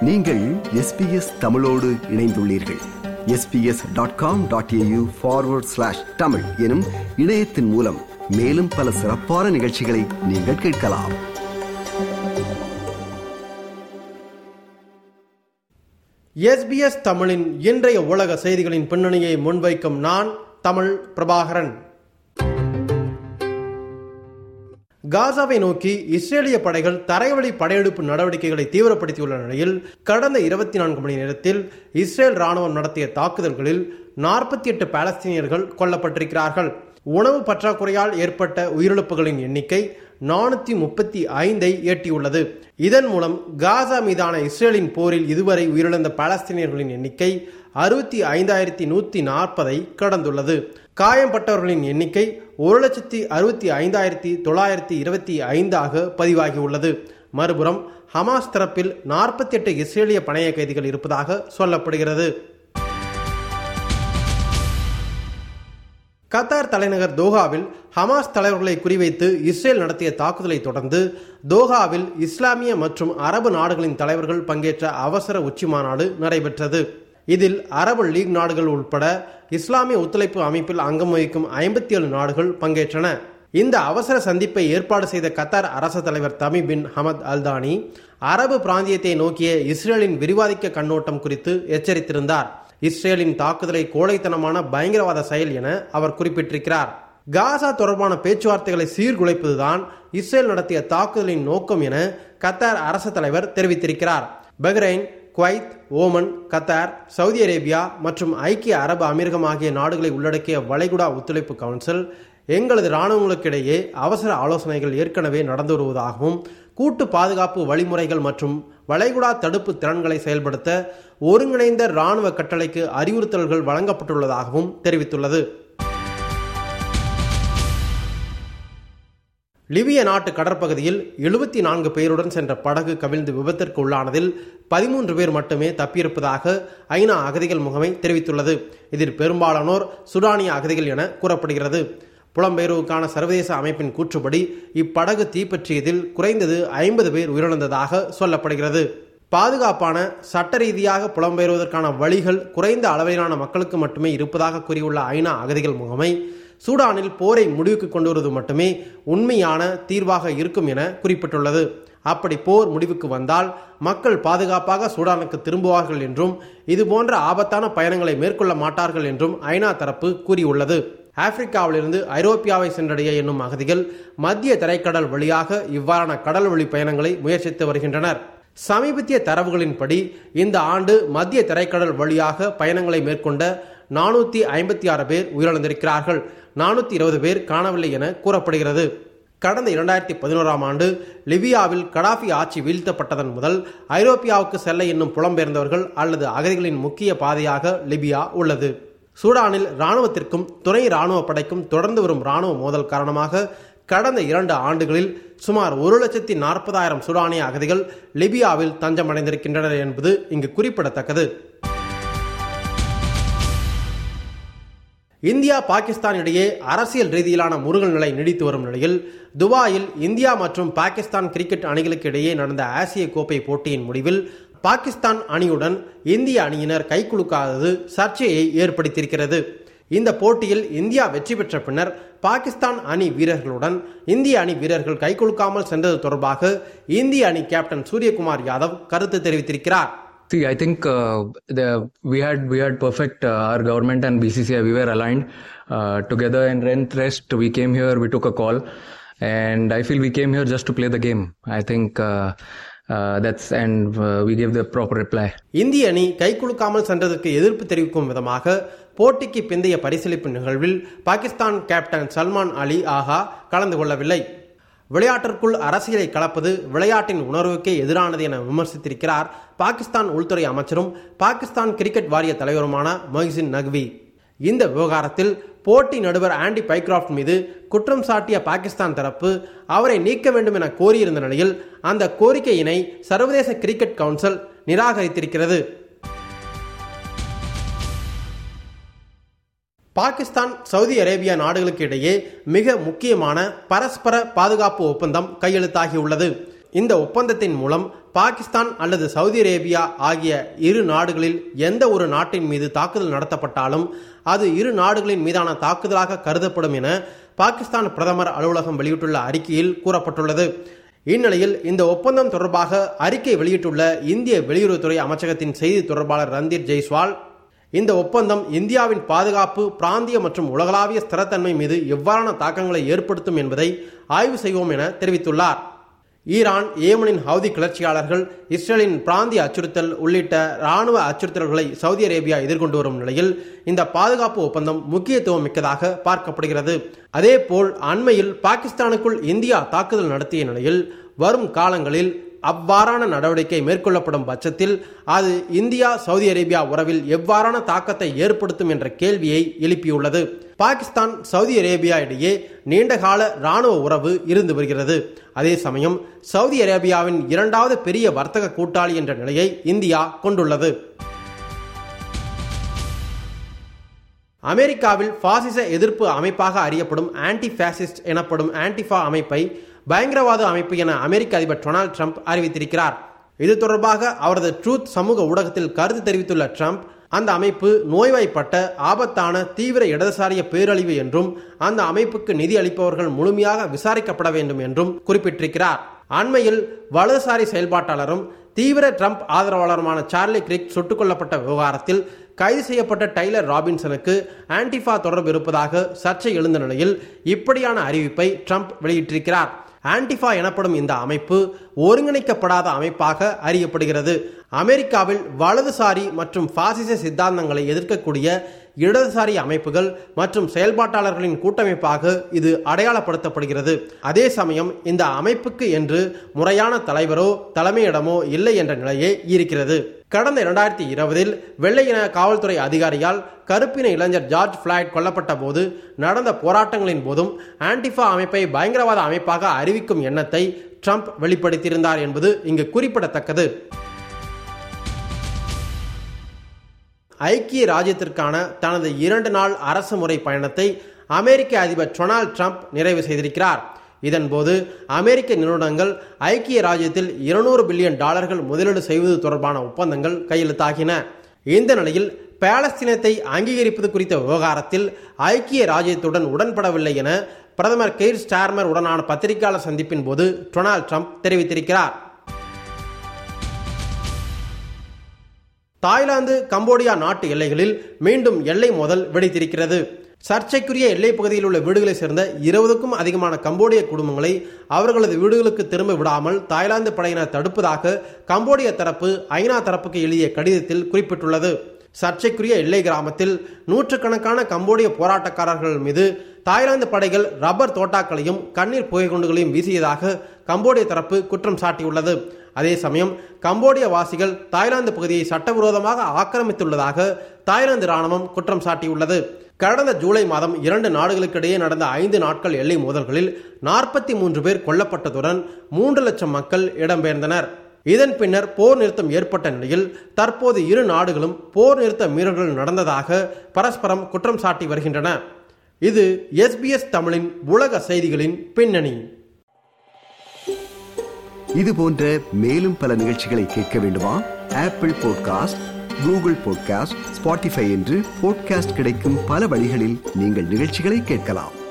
நீங்கள் எஸ்பிஎஸ் தமிழோடு இணைந்துள்ளீர்கள் SBS dot com dot AU forward slash Tamil எனும் இணையத்தின் மூலம் மேலும் பல சிறப்பான நிகழ்ச்சிகளை நீங்கள் கேட்கலாம் எஸ்பிஎஸ் தமிழின் இன்றைய உலக செய்திகளின் பின்னணியை முன்வைக்கும் நான் தமிழ் பிரபாகரன் காசாவை நோக்கி இஸ்ரேலிய படைகள் தரைவழி படையெடுப்பு நடவடிக்கைகளை தீவிரப்படுத்தியுள்ள நிலையில் கடந்த இருபத்தி நான்கு மணி நேரத்தில் இஸ்ரேல் ராணுவம் நடத்திய தாக்குதல்களில் நாற்பத்தி எட்டு பாலஸ்தீனியர்கள் கொல்லப்பட்டிருக்கிறார்கள் உணவு பற்றாக்குறையால் ஏற்பட்ட உயிரிழப்புகளின் எண்ணிக்கை நானூத்தி முப்பத்தி ஐந்தை எட்டியுள்ளது இதன் மூலம் காசா மீதான இஸ்ரேலின் போரில் இதுவரை உயிரிழந்த பாலஸ்தீனியர்களின் எண்ணிக்கை அறுபத்தி ஐந்தாயிரத்தி நூத்தி நாற்பதை கடந்துள்ளது காயம்பட்டவர்களின் எண்ணிக்கை ஒரு லட்சத்தி அறுபத்தி ஐந்தாயிரத்தி தொள்ளாயிரத்தி இருபத்தி ஐந்தாக பதிவாகியுள்ளது மறுபுறம் ஹமாஸ் தரப்பில் நாற்பத்தி எட்டு இஸ்ரேலிய பணைய கைதிகள் இருப்பதாக சொல்லப்படுகிறது கத்தார் தலைநகர் தோஹாவில் ஹமாஸ் தலைவர்களை குறிவைத்து இஸ்ரேல் நடத்திய தாக்குதலை தொடர்ந்து தோஹாவில் இஸ்லாமிய மற்றும் அரபு நாடுகளின் தலைவர்கள் பங்கேற்ற அவசர உச்சி மாநாடு நடைபெற்றது இதில் அரபு லீக் நாடுகள் உட்பட இஸ்லாமிய ஒத்துழைப்பு அமைப்பில் அங்கம் வகிக்கும் ஐம்பத்தி ஏழு நாடுகள் பங்கேற்றன இந்த அவசர சந்திப்பை ஏற்பாடு செய்த கத்தார் அரசு தலைவர் தமி பின் ஹமத் அல்தானி அரபு பிராந்தியத்தை நோக்கிய இஸ்ரேலின் விரிவாதிக்க கண்ணோட்டம் குறித்து எச்சரித்திருந்தார் இஸ்ரேலின் தாக்குதலை கோழைத்தனமான பயங்கரவாத செயல் என அவர் குறிப்பிட்டிருக்கிறார் காசா தொடர்பான பேச்சுவார்த்தைகளை சீர்குலைப்பதுதான் இஸ்ரேல் நடத்திய தாக்குதலின் நோக்கம் என கத்தார் அரசு தலைவர் தெரிவித்திருக்கிறார் Bahrain Kuwait Oman Qatar Saudi Arabia மற்றும் ஐக்கிய அரபு அமீரகம் ஆகிய நாடுகளை உள்ளடக்கிய வளைகுடா ஒத்துழைப்பு கவுன்சில் எங்களது இராணுவங்களுக்கிடையே அவசர ஆலோசனைகள் ஏற்கனவே நடந்து வருவதாகவும் கூட்டு பாதுகாப்பு வழிமுறைகள் மற்றும் வளைகுடா தடுப்பு திறன்களை செயல்படுத்த ஒருங்கிணைந்த இராணுவ கட்டளைக்கு அறிவுறுத்தல்கள் வழங்கப்பட்டுள்ளதாகவும் தெரிவித்துள்ளது லிபிய நாட்டு கடற்பகுதியில் எழுபத்தி நான்கு பேருடன் சென்ற படகு கவிழ்ந்து விபத்திற்கு உள்ளானதில் பதிமூன்று பேர் மட்டுமே தப்பியிருப்பதாக ஐநா அகதிகள் முகமை தெரிவித்துள்ளது இதில் பெரும்பாலானோர் சுடானிய அகதிகள் என கூறப்படுகிறது புலம்பெயர்வுக்கான சர்வதேச அமைப்பின் கூற்றுப்படி இப்படகு தீப்பற்றியதில் குறைந்தது ஐம்பது பேர் உயிரிழந்ததாக சொல்லப்படுகிறது பாதுகாப்பான சட்ட ரீதியாக புலம்பெயர்வதற்கான வழிகள் குறைந்த அளவிலான மக்களுக்கு மட்டுமே இருப்பதாக கூறியுள்ள ஐநா அகதிகள் முகமை சூடானில் போரை முடிவுக்கு கொண்டு வருவது மட்டுமே உண்மையான தீர்வாக இருக்கும் என குறிப்பிட்டுள்ளது அப்படி போர் முடிவுக்கு வந்தால் மக்கள் பாதுகாப்பாக சூடானுக்கு திரும்புவார்கள் என்றும் இது போன்ற ஆபத்தான பயணங்களை மேற்கொள்ள மாட்டார்கள் என்றும் ஐநா தரப்பு கூறியுள்ளது ஆப்பிரிக்காவிலிருந்து ஐரோப்பியாவை சென்றடைய என்னும் அகதிகள் மத்திய தரைக்கடல் வழியாக இவ்வாறான கடல் வழி பயணங்களை முயற்சித்து வருகின்றனர் சமீபத்திய தரவுகளின்படி இந்த ஆண்டு மத்திய தரைக்கடல் வழியாக பயணங்களை மேற்கொண்ட நானூத்தி ஐம்பத்தி ஆறு பேர் உயிரிழந்திருக்கிறார்கள் நானூத்தி இருபது பேர் காணவில்லை என கூறப்படுகிறது கடந்த இரண்டாயிரத்தி பதினோராம் ஆண்டு லிபியாவில் கடாஃபி ஆட்சி வீழ்த்தப்பட்டதன் முதல் ஐரோப்பியாவுக்கு செல்ல என்னும் புலம்பெயர்ந்தவர்கள் அல்லது அகதிகளின் முக்கிய பாதையாக லிபியா உள்ளது சூடானில் இராணுவத்திற்கும் துணை இராணுவ படைக்கும் தொடர்ந்து வரும் இராணுவ மோதல் காரணமாக கடந்த இரண்டு ஆண்டுகளில் சுமார் ஒரு லட்சத்தி நாற்பதாயிரம் சூடானிய அகதிகள் லிபியாவில் தஞ்சமடைந்திருக்கின்றனர் என்பது இங்கு குறிப்பிடத்தக்கது இந்தியா பாகிஸ்தான் இடையே அரசியல் ரீதியிலான முருகல் நிலை நீடித்து வரும் நிலையில் துபாயில் இந்தியா மற்றும் பாகிஸ்தான் கிரிக்கெட் அணிகளுக்கு இடையே நடந்த ஆசிய கோப்பை போட்டியின் முடிவில் பாகிஸ்தான் அணியுடன் இந்திய அணியினர் கைக்குலுக்காதது சர்ச்சையை ஏற்படுத்தியிருக்கிறது இந்த போட்டியில் இந்தியா வெற்றி பெற்ற பின்னர் பாகிஸ்தான் அணி வீரர்களுடன் இந்திய அணி வீரர்கள் கைக்குலுக்காமல் சென்றது தொடர்பாக இந்திய அணி கேப்டன் சூரியகுமார் யாதவ் கருத்து தெரிவித்திருக்கிறார் See, I think uh, the, we had we had perfect uh, our government and BCCI we were aligned uh, together and rent rest. We came here, we took a call, and I feel we came here just to play the game. I think uh, uh, that's and uh, we gave the proper reply. இந்திய அணி கைக்குலுக்காமல் சென்றதற்கு எதிர்ப்பு தெரிவிக்கும் விதமாக போட்டிக்கு பிந்தைய பரிசீலிப்பு நிகழ்வில் Pakistan captain Salman Ali Agha கலந்து கொள்ளவில்லை விளையாட்டிற்குள் அரசியலை கலப்பது விளையாட்டின் உணர்வுக்கே எதிரானது என விமர்சித்திருக்கிறார் பாகிஸ்தான் உள்துறை அமைச்சரும் பாகிஸ்தான் கிரிக்கெட் வாரிய தலைவருமான மொஹிசின் நக்வி இந்த விவகாரத்தில் போட்டி நடுவர் ஆண்டி பைக்ராஃப்ட் மீது குற்றம் சாட்டிய பாகிஸ்தான் தரப்பு அவரை நீக்க வேண்டும் என கோரியிருந்த நிலையில் அந்த கோரிக்கையினை சர்வதேச கிரிக்கெட் கவுன்சில் நிராகரித்திருக்கிறது பாகிஸ்தான் சவுதி அரேபியா நாடுகளுக்கு இடையே மிக முக்கியமான பரஸ்பர பாதுகாப்பு ஒப்பந்தம் கையெழுத்தாகியுள்ளது இந்த ஒப்பந்தத்தின் மூலம் பாகிஸ்தான் அல்லது சவுதி அரேபியா ஆகிய இரு நாடுகளில் எந்த ஒரு நாட்டின் மீது தாக்குதல் நடத்தப்பட்டாலும் அது இரு நாடுகளின் மீதான தாக்குதலாக கருதப்படும் என பாகிஸ்தான் பிரதமர் அலுவலகம் வெளியிட்டுள்ள அறிக்கையில் கூறப்பட்டுள்ளது இந்நிலையில் இந்த ஒப்பந்தம் தொடர்பாக அறிக்கை வெளியிட்டுள்ள இந்திய வெளியுறவுத்துறை அமைச்சகத்தின் செய்தி தொடர்பாளர் ரந்தீர் ஜெய்ஸ்வால் இந்த ஒப்பந்தம் இந்தியாவின் பாதுகாப்பு பிராந்திய மற்றும் உலகளாவிய ஸ்திரத்தன்மை மீது எவ்வாறான தாக்கங்களை ஏற்படுத்தும் என்பதை ஆய்வு செய்வோம் என தெரிவித்துள்ளார் ஈரான் ஏமனின் ஹவுதி கிளர்ச்சியாளர்கள் இஸ்ரேலின் பிராந்திய அச்சுறுத்தல் உள்ளிட்ட ராணுவ அச்சுறுத்தல்களை சவுதி அரேபியா எதிர்கொண்டு வரும் நிலையில் இந்த பாதுகாப்பு ஒப்பந்தம் முக்கியத்துவம் மிக்கதாக பார்க்கப்படுகிறது அதேபோல் அண்மையில் பாகிஸ்தானுக்குள் இந்தியா தாக்குதல் நடத்திய நிலையில் வரும் காலங்களில் அவ்வாறான நடவடிக்கை மேற்கொள்ளப்படும் பட்சத்தில் அது இந்தியா சவுதி அரேபியா உறவில் எவ்வாறான தாக்கத்தை ஏற்படுத்தும் என்ற கேள்வியை எழுப்பியுள்ளது பாகிஸ்தான் சவுதி அரேபியா இடையே நீண்டகால ராணுவ உறவு இருந்து வருகிறது அதே சமயம் சவுதி அரேபியாவின் இரண்டாவது பெரிய வர்த்தக கூட்டாளி என்ற நிலையை இந்தியா கொண்டுள்ளது அமெரிக்காவில் பாசிச எதிர்ப்பு அமைப்பாக அறியப்படும் ஆன்டி பாசிஸ்ட் எனப்படும் ஆன்டிஃபா அமைப்பை பயங்கரவாத அமைப்பு என அமெரிக்க அதிபர் டொனால்டு ட்ரம்ப் அறிவித்திருக்கிறார் இது தொடர்பாக அவரது ட்ரூத் சமூக ஊடகத்தில் கருத்து தெரிவித்துள்ள ட்ரம்ப் அந்த அமைப்பு நோய்வாய்ப்பட்ட ஆபத்தான தீவிர இடதுசாரிய பேரழிவு என்றும் அந்த அமைப்புக்கு நிதி அளிப்பவர்கள் முழுமையாக விசாரிக்கப்பட வேண்டும் என்றும் குறிப்பிட்டிருக்கிறார் அண்மையில் வலதுசாரி செயல்பாட்டாளரும் தீவிர ட்ரம்ப் ஆதரவாளருமான சார்லி கிரிக் சுட்டுக் கொல்லப்பட்ட விவகாரத்தில் கைது செய்யப்பட்ட டைலர் ராபின்சனுக்கு ஆன்டிஃபா தொடர்பு இருப்பதாக சர்ச்சை எழுந்த நிலையில் இப்படியான அறிவிப்பை ட்ரம்ப் வெளியிட்டிருக்கிறார் ஆன்டிஃபா எனப்படும் இந்த அமைப்பு ஒருங்கிணைக்கப்படாத அமைப்பாக அறியப்படுகிறது அமெரிக்காவில் வலதுசாரி மற்றும் பாசிச சித்தாந்தங்களை எதிர்க்கக்கூடிய இடதுசாரி அமைப்புகள் மற்றும் செயல்பாட்டாளர்களின் கூட்டமைப்பாக இது அடையாளப்படுத்தப்படுகிறது அதே சமயம் இந்த அமைப்புக்கு என்று முறையான தலைவரோ தலைமையிடமோ இல்லை என்ற நிலையே இருக்கிறது கடந்த இரண்டாயிரத்தி இருபதில் வெள்ளை இன காவல்துறை அதிகாரியால் கருப்பின இளைஞர் ஜார்ஜ் பிளாய்ட் கொல்லப்பட்ட போது நடந்த போராட்டங்களின் போதும் ஆன்டிஃபா அமைப்பை பயங்கரவாத அமைப்பாக அறிவிக்கும் எண்ணத்தை ட்ரம்ப் வெளிப்படுத்தியிருந்தார் என்பது இங்கு குறிப்பிடத்தக்கது ஐக்கிய ராஜ்யத்திற்கான தனது இரண்டு நாள் அரசு முறை பயணத்தை அமெரிக்க அதிபர் டொனால்ட் ட்ரம்ப் நிறைவு செய்திருக்கிறார் இதன்போது அமெரிக்க நிறுவனங்கள் ஐக்கிய ராஜ்யத்தில் இருநூறு பில்லியன் டாலர்கள் முதலீடு செய்வது தொடர்பான ஒப்பந்தங்கள் கையெழுத்தாகின இந்த நிலையில் பாலஸ்தீனத்தை அங்கீகரிப்பது குறித்த விவகாரத்தில் ஐக்கிய ராஜ்யத்துடன் உடன்படவில்லை என பிரதமர் கெய்ர் ஸ்டார்மர் உடனான பத்திரிகையாளர் சந்திப்பின் போது டொனால்ட் ட்ரம்ப் தெரிவித்திருக்கிறார் தாய்லாந்து கம்போடியா நாட்டு எல்லைகளில் மீண்டும் எல்லை மோதல் வெடித்திருக்கிறது சர்ச்சைக்குரிய எல்லைப் பகுதியில் உள்ள வீடுகளை சேர்ந்த இருபதுக்கும் அதிகமான கம்போடிய குடும்பங்களை அவர்களது வீடுகளுக்கு திரும்ப விடாமல் தாய்லாந்து படையினர் தடுப்பதாக கம்போடிய தரப்பு ஐநா தரப்புக்கு எழுதிய கடிதத்தில் குறிப்பிட்டுள்ளது சர்ச்சைக்குரிய எல்லை கிராமத்தில் நூற்றுக்கணக்கான கம்போடிய போராட்டக்காரர்கள் மீது தாய்லாந்து படைகள் ரப்பர் தோட்டாக்களையும் கண்ணீர் புகைக்குண்டுகளையும் வீசியதாக கம்போடிய தரப்பு குற்றம் சாட்டியுள்ளது அதே சமயம் கம்போடிய வாசிகள் தாய்லாந்து பகுதியை சட்டவிரோதமாக ஆக்கிரமித்துள்ளதாக தாய்லாந்து ராணுவம் குற்றம் சாட்டியுள்ளது கடந்த ஜூலை மாதம் இரண்டு நாடுகளுக்கிடையே நடந்த ஐந்து நாட்கள் எல்லை மோதல்களில் நாற்பத்தி மூன்று பேர் கொல்லப்பட்டதுடன் மூன்று லட்சம் மக்கள் இடம்பெயர்ந்தனர் இதன் பின்னர் போர் நிறுத்தம் ஏற்பட்ட நிலையில் தற்போது இரு நாடுகளும் போர் நிறுத்த மீறல்கள் நடந்ததாக பரஸ்பரம் குற்றம் சாட்டி வருகின்றன இது எஸ்பிஎஸ் தமிழின் உலக செய்திகளின் பின்னணி இது போன்ற மேலும் பல நிகழ்ச்சிகளை கேட்க வேண்டுமா Apple podcast Google podcast Spotify என்று பாட்காஸ்ட் கிடைக்கும் பல வழிகளில் நீங்கள் நிகழ்ச்சிகளை கேட்கலாம்